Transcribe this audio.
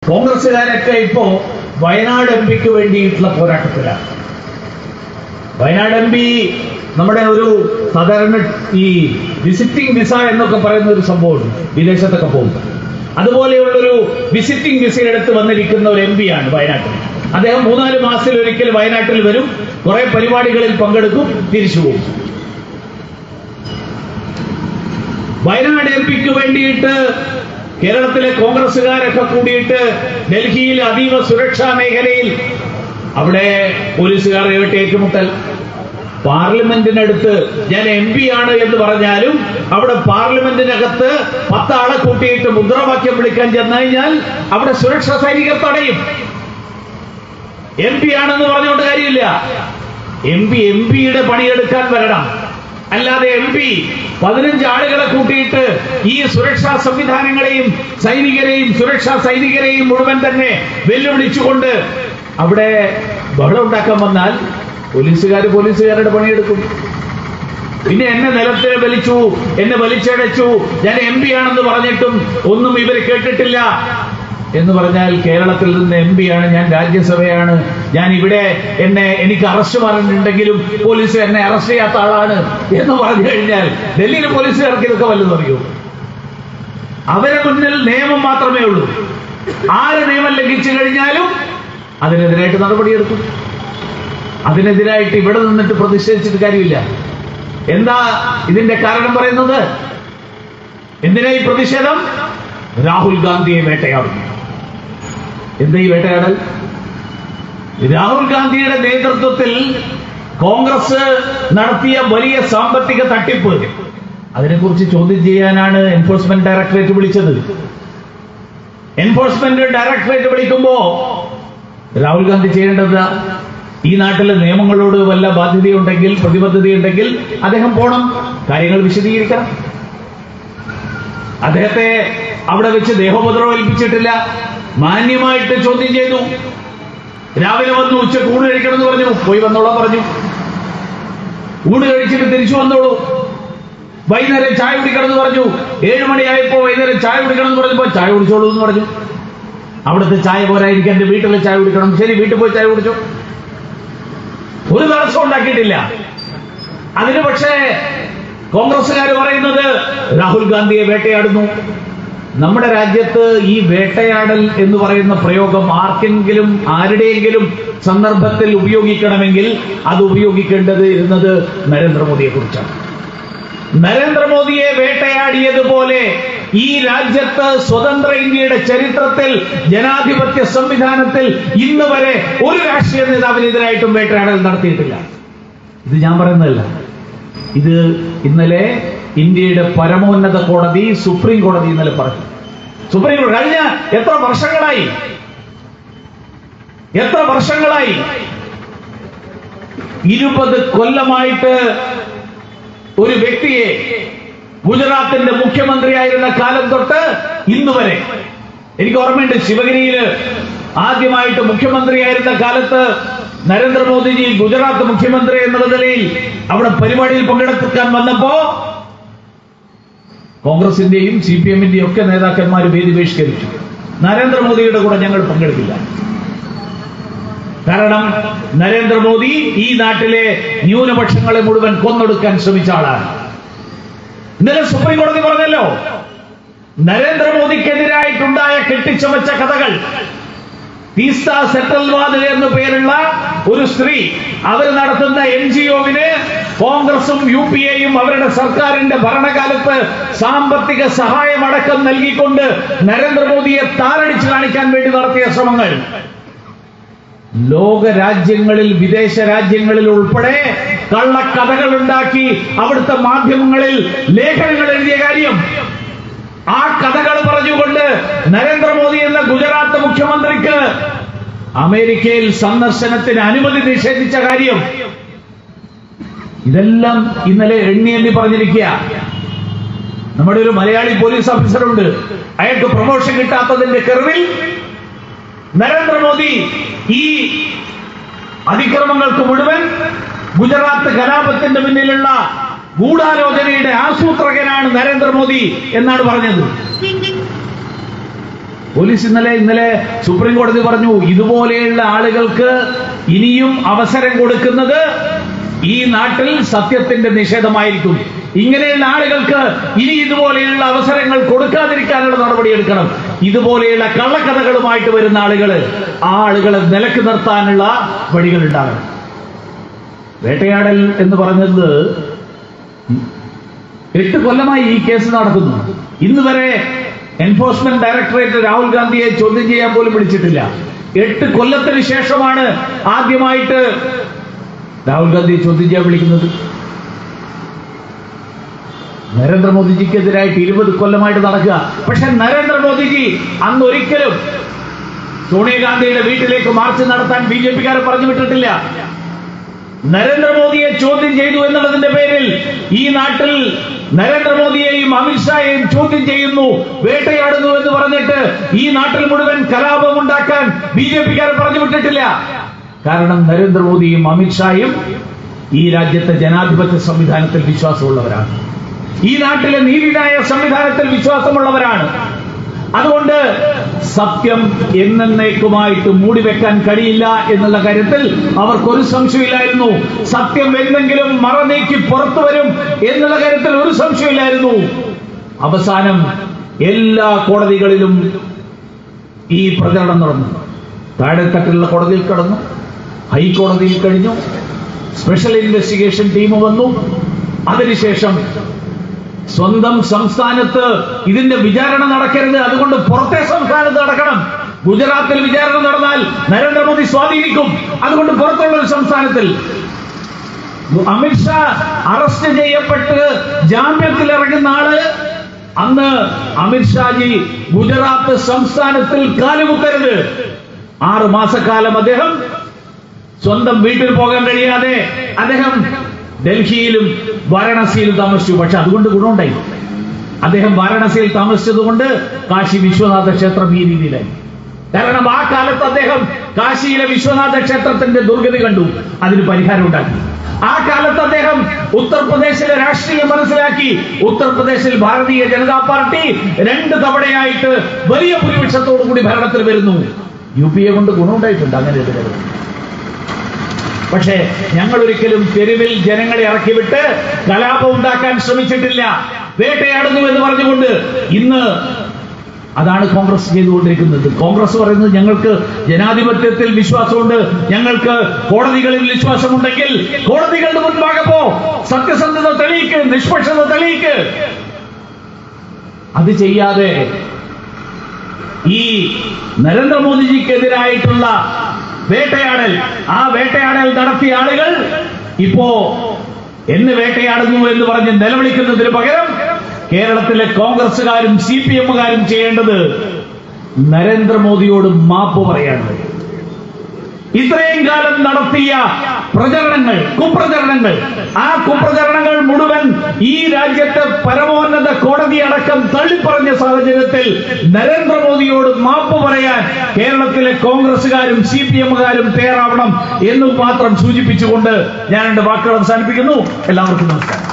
കോൺഗ്രസ്സുകാരൊക്കെ ഇപ്പോ വയനാട് എം പിക്ക് വേണ്ടിയിട്ടുള്ള പോരാട്ടത്തിലാണ് Wayanad M P നമ്മുടെ ഒരു സാധാരണ ഈ വിസിറ്റിംഗ് വിസ എന്നൊക്കെ പറയുന്ന ഒരു സംഭവമുണ്ട് വിദേശത്തൊക്കെ പോകുമ്പോൾ അതുപോലെയുള്ളൊരു വിസിറ്റിംഗ് വിസ എടുത്ത് വന്നിരിക്കുന്ന ഒരു എം ആണ് വയനാട്ടിൽ അദ്ദേഹം മൂന്നാല് മാസത്തിൽ ഒരിക്കൽ വയനാട്ടിൽ വരും കുറെ പരിപാടികളിൽ പങ്കെടുക്കും തിരിച്ചു പോകും വയനാട് എം പിക്ക് വേണ്ടിയിട്ട് കേരളത്തിലെ കോൺഗ്രസ്സുകാരൊക്കെ കൂടിയിട്ട് ഡൽഹിയിൽ അതീവ സുരക്ഷാ മേഖലയിൽ അവിടെ പോലീസുകാർ ഏറ്റുമുട്ടൽ പാർലമെന്റിനടുത്ത് ഞാൻ എം പി ആണ് എന്ന് പറഞ്ഞാലും അവിടെ പാർലമെന്റിനകത്ത് പത്താളെ കൂട്ടിയിട്ട് മുദ്രാവാക്യം വിളിക്കാൻ ചെന്നു കഴിഞ്ഞാൽ അവിടെ സുരക്ഷാ സൈനികർ തടയും എം പി ആണെന്ന് പറഞ്ഞുകൊണ്ട് കാര്യമില്ല എം പി എം പിയുടെ പണിയെടുക്കാൻ വരണം അല്ലാതെ എം പി പതിനഞ്ച് ആളുകളെ കൂട്ടിയിട്ട് ഈ സുരക്ഷാ സംവിധാനങ്ങളെയും സൈനികരെയും സുരക്ഷാ സൈനികരെയും മുഴുവൻ തന്നെ വെല്ലുവിളിച്ചുകൊണ്ട് അവിടെ ബഹളം ഉണ്ടാക്കാൻ വന്നാൽ പോലീസുകാർ പോലീസുകാരുടെ പണിയെടുക്കും പിന്നെ എന്നെ നിലത്തെ വലിച്ചു എന്നെ വലിച്ചടച്ചു ഞാൻ എം പി ആണെന്ന് പറഞ്ഞിട്ടും ഒന്നും ഇവർ കേട്ടിട്ടില്ല എന്ന് പറഞ്ഞാൽ കേരളത്തിൽ നിന്ന് എം പി ആണ് ഞാൻ രാജ്യസഭയാണ് ഞാൻ ഇവിടെ എന്നെ എനിക്ക് അറസ്റ്റ് പറഞ്ഞിട്ടുണ്ടെങ്കിലും പോലീസ് എന്നെ അറസ്റ്റ് ചെയ്യാത്ത ആളാണ് എന്ന് പറഞ്ഞു കഴിഞ്ഞാൽ ഡൽഹിയിലെ പോലീസുകാർക്ക് ഇതൊക്കെ വല്ലതും അറിയൂ അവരെ മുന്നിൽ നിയമം മാത്രമേ ഉള്ളൂ ആര് നിയമം ലംഘിച്ചു കഴിഞ്ഞാലും അതിനെതിരായിട്ട് നടപടിയെടുക്കും അതിനെതിരായിട്ട് ഇവിടെ നിന്നിട്ട് പ്രതിഷേധിച്ചിട്ട് കാര്യമില്ല എന്താ ഇതിന്റെ കാരണം പറയുന്നത് എന്തിനാ ഈ പ്രതിഷേധം രാഹുൽ ഗാന്ധിയെ വേട്ടയാടുന്നു എന്താ ഈ വേട്ടയാടൽ രാഹുൽ ഗാന്ധിയുടെ നേതൃത്വത്തിൽ കോൺഗ്രസ് നടത്തിയ വലിയ സാമ്പത്തിക തട്ടിപ്പ് അതിനെക്കുറിച്ച് ചോദ്യം ചെയ്യാനാണ് എൻഫോഴ്സ്മെന്റ് ഡയറക്ടറേറ്റ് വിളിച്ചത് എൻഫോഴ്സ്മെന്റ് ഡയറക്ടറേറ്റ് വിളിക്കുമ്പോ രാഹുൽ ഗാന്ധി ചെയ്യേണ്ടത് ഈ നാട്ടിലെ നിയമങ്ങളോട് വല്ല ബാധ്യതയുണ്ടെങ്കിൽ പ്രതിബദ്ധതയുണ്ടെങ്കിൽ അദ്ദേഹം പോണം കാര്യങ്ങൾ വിശദീകരിക്കണം അദ്ദേഹത്തെ അവിടെ വെച്ച് ദേഹോപദ്രവം ഏൽപ്പിച്ചിട്ടില്ല മാന്യമായിട്ട് ചോദ്യം ചെയ്തു രാവിലെ വന്നു ഉച്ച ഊണ് കഴിക്കണം എന്ന് പറഞ്ഞു പോയി വന്നോളാം പറഞ്ഞു ഊണ് കഴിച്ചിട്ട് തിരിച്ചു വന്നോളൂ വൈകുന്നേരം ചായ കുടിക്കണം എന്ന് പറഞ്ഞു ഏഴു മണിയായപ്പോ വൈകുന്നേരം ചായ കുടിക്കണം എന്ന് പറഞ്ഞപ്പോ ചായ കുടിച്ചോളൂ എന്ന് പറഞ്ഞു അവിടുത്തെ ചായ പോരായിരിക്കും എന്റെ വീട്ടിലെ ചായ കുടിക്കണം ശരി വീട്ടിൽ പോയി ചായ കുടിച്ചു ഒരു തടസ്സം ഉണ്ടാക്കിയിട്ടില്ല അതിന് പക്ഷേ കോൺഗ്രസ്സുകാർ പറയുന്നത് രാഹുൽ ഗാന്ധിയെ വേട്ടയാടുന്നു നമ്മുടെ രാജ്യത്ത് ഈ വേട്ടയാടൽ എന്ന് പറയുന്ന പ്രയോഗം ആർക്കെങ്കിലും ആരുടെയെങ്കിലും സന്ദർഭത്തിൽ ഉപയോഗിക്കണമെങ്കിൽ അത് ഉപയോഗിക്കേണ്ടത് ഇരുന്നത് നരേന്ദ്രമോദിയെ കുറിച്ചാണ് നരേന്ദ്രമോദിയെ വേട്ടയാടിയതുപോലെ ഈ രാജ്യത്ത് സ്വതന്ത്ര ഇന്ത്യയുടെ ചരിത്രത്തിൽ ജനാധിപത്യ സംവിധാനത്തിൽ ഇന്ന് വരെ ഒരു രാഷ്ട്രീയ നേതാവിനെതിരായിട്ടും വേട്ടയാടൽ നടത്തിയിട്ടില്ല ഇത് ഞാൻ പറയുന്നതല്ല ഇത് ഇന്നലെ ഇന്ത്യയുടെ പരമോന്നത കോടതി സുപ്രീം കോടതി ഇന്നലെ പറഞ്ഞു സുപ്രീം കോടതി കഴിഞ്ഞ എത്ര വർഷങ്ങളായി എത്ര വർഷങ്ങളായി ഇരുപത് കൊല്ലമായിട്ട് ഒരു വ്യക്തിയെ ഗുജറാത്തിന്റെ മുഖ്യമന്ത്രിയായിരുന്ന കാലം തൊട്ട് ഇന്ന് വരെ എനിക്ക് ഓർമ്മയുണ്ട് ശിവഗിരിയില് ആദ്യമായിട്ട് മുഖ്യമന്ത്രിയായിരുന്ന കാലത്ത് നരേന്ദ്രമോദിജി ഗുജറാത്ത് മുഖ്യമന്ത്രി എന്നുള്ള നിലയിൽ അവിടെ പരിപാടിയിൽ പങ്കെടുക്കാൻ വന്നപ്പോ കോൺഗ്രസിന്റെയും സി പി എമ്മിന്റെയും ഒക്കെ നേതാക്കന്മാർ വേദി ബഹിഷ്കരിച്ചു നരേന്ദ്രമോദിയുടെ കൂടെ ഞങ്ങൾ പങ്കെടുക്കില്ല കാരണം നരേന്ദ്രമോദി ഈ നാട്ടിലെ ന്യൂനപക്ഷങ്ങളെ മുഴുവൻ കൊന്നൊടുക്കാൻ ശ്രമിച്ച ആളാണ് ഇന്നലെ സുപ്രീം കോടതി പറഞ്ഞല്ലോ നരേന്ദ്രമോദിക്കെതിരായിട്ടുണ്ടായ കെട്ടിച്ചമച്ച കഥകൾ തീസ്ത സെറ്റൽവാദ് എന്ന പേരുള്ള ഒരു സ്ത്രീ അവർ നടത്തുന്ന എൻ ജി ഒവിന് കോൺഗ്രസും യു പി എയും അവരുടെ സർക്കാരിന്റെ ഭരണകാലത്ത് സാമ്പത്തിക സഹായമടക്കം നൽകിക്കൊണ്ട് നരേന്ദ്രമോദിയെ താറടിച്ചു കാണിക്കാൻ വേണ്ടി നടത്തിയ ശ്രമങ്ങൾ ലോക രാജ്യങ്ങളിൽ വിദേശ രാജ്യങ്ങളിൽ ഉൾപ്പെടെ കള്ളക്കഥകൾ ഉണ്ടാക്കി അവിടുത്തെ മാധ്യമങ്ങളിൽ ലേഖനങ്ങൾ എഴുതിയ കാര്യം ആ കഥകൾ പറഞ്ഞുകൊണ്ട് നരേന്ദ്രമോദി എന്ന ഗുജറാത്ത് മുഖ്യമന്ത്രിക്ക് അമേരിക്കയിൽ സന്ദർശനത്തിന് അനുമതി നിഷേധിച്ച കാര്യം ഇതെല്ലാം ഇന്നലെ എണ്ണി എണ്ണി പറഞ്ഞിരിക്കുക നമ്മുടെ ഒരു മലയാളി പോലീസ് ഓഫീസറുണ്ട് അയാൾക്ക് പ്രൊമോഷൻ കിട്ടാത്തതിന്റെ കെറിവിൽ നരേന്ദ്രമോദി ഈ അതിക്രമങ്ങൾക്ക് മുഴുവൻ ഗുജറാത്ത് കലാപത്തിന്റെ പിന്നിലുള്ള ഗൂഢാലോചനയുടെ ആസൂത്രകനാണ് നരേന്ദ്രമോദി എന്നാണ് പറഞ്ഞത് പോലീസ് ഇന്നലെ ഇന്നലെ സുപ്രീം കോടതി പറഞ്ഞു ഇതുപോലെയുള്ള ആളുകൾക്ക് ഇനിയും അവസരം കൊടുക്കുന്നത് ഈ നാട്ടിൽ സത്യത്തിന്റെ നിഷേധമായിരിക്കും ഇങ്ങനെയുള്ള ആളുകൾക്ക് ഇനി ഇതുപോലെയുള്ള അവസരങ്ങൾ കൊടുക്കാതിരിക്കാനുള്ള നടപടിയെടുക്കണം ഇതുപോലെയുള്ള കള്ളക്കഥകളുമായിട്ട് വരുന്ന ആളുകൾ ആ ആളുകളെ നിലക്ക് നിർത്താനുള്ള വഴികൾ ഉണ്ടാകണം വേട്ടയാടൽ എന്ന് പറഞ്ഞത് എട്ട് കൊല്ലമായി ഈ കേസ് നടക്കുന്നു ഇന്ന് വരെ എൻഫോഴ്സ്മെന്റ് ഡയറക്ടറേറ്റ് രാഹുൽ ഗാന്ധിയെ ചോദ്യം ചെയ്യാൻ പോലും വിളിച്ചിട്ടില്ല എട്ട് കൊല്ലത്തിന് ശേഷമാണ് ആദ്യമായിട്ട് രാഹുൽ ഗാന്ധിയെ ചോദ്യം ചെയ്യാൻ വിളിക്കുന്നത് നരേന്ദ്രമോദിജിക്കെതിരായിട്ട് ഇരുപത് കൊല്ലമായിട്ട് നടക്കുക പക്ഷെ നരേന്ദ്രമോദിജി അന്ന് ഒരിക്കലും സോണിയാഗാന്ധിയുടെ വീട്ടിലേക്ക് മാർച്ച് നടത്താൻ ബി ജെ പിക്കാരെ പറഞ്ഞു വിട്ടിട്ടില്ല നരേന്ദ്രമോദിയെ ചോദ്യം ചെയ്തു എന്നുള്ളതിന്റെ പേരിൽ ഈ നാട്ടിൽ നരേന്ദ്രമോദിയെയും അമിത്ഷായെയും ചോദ്യം ചെയ്യുന്നു വേട്ടയാടുന്നു എന്ന് പറഞ്ഞിട്ട് ഈ നാട്ടിൽ മുഴുവൻ കലാപം ഉണ്ടാക്കാൻ ബി ജെ പിക്കാരെ പറഞ്ഞു വിട്ടിട്ടില്ല കാരണം നരേന്ദ്രമോദിയും അമിത്ഷായും ഈ രാജ്യത്തെ ജനാധിപത്യ സംവിധാനത്തിൽ വിശ്വാസമുള്ളവരാണ് ഈ നാട്ടിലെ നീതിന്യായ സംവിധാനത്തിൽ വിശ്വാസമുള്ളവരാണ് അതുകൊണ്ട് സത്യം എന്നേക്കുമായിട്ട് മൂടിവെക്കാൻ കഴിയില്ല എന്നുള്ള കാര്യത്തിൽ അവർക്കൊരു സംശയമില്ലായിരുന്നു സത്യം എന്തെങ്കിലും മറനീക്കി പുറത്തു വരും എന്നുള്ള കാര്യത്തിൽ ഒരു സംശയമില്ലായിരുന്നു അവസാനം എല്ലാ കോടതികളിലും ഈ പ്രചരണം നടന്നു താഴെത്തട്ടിലുള്ള കോടതിയിൽ കടന്നു ഹൈക്കോടതിയിൽ കഴിഞ്ഞു സ്പെഷ്യൽ ഇൻവെസ്റ്റിഗേഷൻ ടീം വന്നു അതിനുശേഷം സ്വന്തം സംസ്ഥാനത്ത് ഇതിന്റെ വിചാരണ നടക്കരുത് അതുകൊണ്ട് പുറത്തെ സംസ്ഥാനത്ത് നടക്കണം ഗുജറാത്തിൽ വിചാരണ നടന്നാൽ നരേന്ദ്രമോദി സ്വാധീനിക്കും അതുകൊണ്ട് പുറത്തുള്ള ഒരു സംസ്ഥാനത്തിൽ അമിത്ഷാ അറസ്റ്റ് ചെയ്യപ്പെട്ട് ജാമ്യത്തിൽ ഇറങ്ങുന്ന ആള് അന്ന് അമിത്ഷാജി ഗുജറാത്ത് സംസ്ഥാനത്തിൽ കാലുകുത്തരുത് ആറ് മാസക്കാലം അദ്ദേഹം സ്വന്തം വീട്ടിൽ പോകാൻ കഴിയാതെ അദ്ദേഹം ഡൽഹിയിലും വാരണസിയിലും താമസിച്ചു പക്ഷെ അതുകൊണ്ട് ഗുണമുണ്ടായി അദ്ദേഹം വാരണസിയിൽ താമസിച്ചതുകൊണ്ട് കാശി വിശ്വനാഥ ക്ഷേത്രം ഈ രീതിയിലായി കാരണം ആ കാലത്ത് അദ്ദേഹം കാശിയിലെ വിശ്വനാഥ ക്ഷേത്രത്തിന്റെ ദുർഗതി കണ്ടു അതിന് പരിഹാരം ഉണ്ടാക്കി ആ കാലത്ത് അദ്ദേഹം ഉത്തർപ്രദേശിലെ രാഷ്ട്രീയം മനസ്സിലാക്കി ഉത്തർപ്രദേശിൽ ഭാരതീയ ജനതാ പാർട്ടി രണ്ട് തവണയായിട്ട് വലിയ ഭൂരിപക്ഷത്തോടു കൂടി ഭരണത്തിൽ വരുന്നു യു പി എ കൊണ്ട് ഗുണമുണ്ടായിട്ടുണ്ട് അങ്ങനെ ഒരു കാര്യം പക്ഷേ ഞങ്ങൾ ഒരിക്കലും തെരുവിൽ ജനങ്ങളെ ഇറക്കി വിട്ട് കലാപം ഉണ്ടാക്കാൻ ശ്രമിച്ചിട്ടില്ല വേട്ടയാടുന്നു എന്ന് പറഞ്ഞുകൊണ്ട് ഇന്ന് അതാണ് കോൺഗ്രസ് ചെയ്തുകൊണ്ടിരിക്കുന്നത് കോൺഗ്രസ് പറയുന്നത് ഞങ്ങൾക്ക് ജനാധിപത്യത്തിൽ വിശ്വാസമുണ്ട് ഞങ്ങൾക്ക് കോടതികളിൽ വിശ്വാസമുണ്ടെങ്കിൽ കോടതികളുടെ മുൻപാകെ പോ സത്യസന്ധത തെളിയിക്ക് നിഷ്പക്ഷത തെളിയിക്ക് അത് ചെയ്യാതെ ഈ നരേന്ദ്രമോദിജിക്കെതിരായിട്ടുള്ള വേട്ടയാടൽ ആ വേട്ടയാടൽ നടത്തിയ ആളുകൾ ഇപ്പോ എന്ന് വേട്ടയാടുന്നു എന്ന് പറഞ്ഞ് നിലവിളിക്കുന്നതിന് പകരം കേരളത്തിലെ കോൺഗ്രസുകാരും സി പി എമ്മുകാരും ചെയ്യേണ്ടത് നരേന്ദ്രമോദിയോട് മാപ്പ് പറയാണ് ഇത്രയും കാലം നടത്തിയ പ്രചരണങ്ങൾ കുപ്രചരണങ്ങൾ ആ കുപ്രചരണങ്ങൾ മുഴുവൻ ഈ രാജ്യത്തെ പരമോന്നത കോടതി അടക്കം തള്ളിപ്പറഞ്ഞ സാഹചര്യത്തിൽ നരേന്ദ്രമോദിയോട് മാപ്പ് പറയാൻ കേരളത്തിലെ കോൺഗ്രസുകാരും സി പി എമ്മുകാരും തയ്യാറാവണം എന്നും മാത്രം സൂചിപ്പിച്ചുകൊണ്ട് ഞാൻ എന്റെ വാക്കുകൾ അവസാനിപ്പിക്കുന്നു എല്ലാവർക്കും നമസ്കാരം